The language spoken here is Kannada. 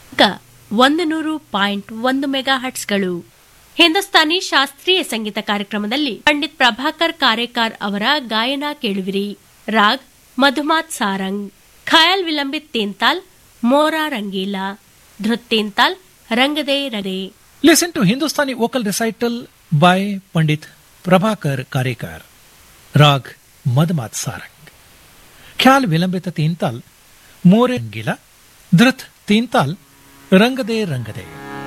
ಒಂದು ನೂರು ಪಾಯಿಂಟ್ ಒಂದು ಮೆಗಾ ಹಟ್ಸ್ಗಳು ಹಿಂದೂಸ್ತಾನಿ ಶಾಸ್ತ್ರೀಯ ಸಂಗೀತ ಕಾರ್ಯಕ್ರಮದಲ್ಲಿ ಪಂಡಿತ್ ಪ್ರಭಾಕರ್ ಕಾರೇಕಾರ್ ಅವರ ಗಾಯನ ಕೇಳುವಿರಿ raag ಮಧುಮಾತ್ Sarang khayal vilambit ತೇಂತಾಲ್ ಮೋರಾ Rangeela ಧೃತ್ ತೇಂತಾಲ್ ರಂಗದೆ ರದೆ Listen to Hindustani vocal recital by Pandit Prabhakar Karekar. Rag Madhmat Sarang. Khyal Vilambita Tintal, More Angila, Dhrit Tintal, Rangade Rangade.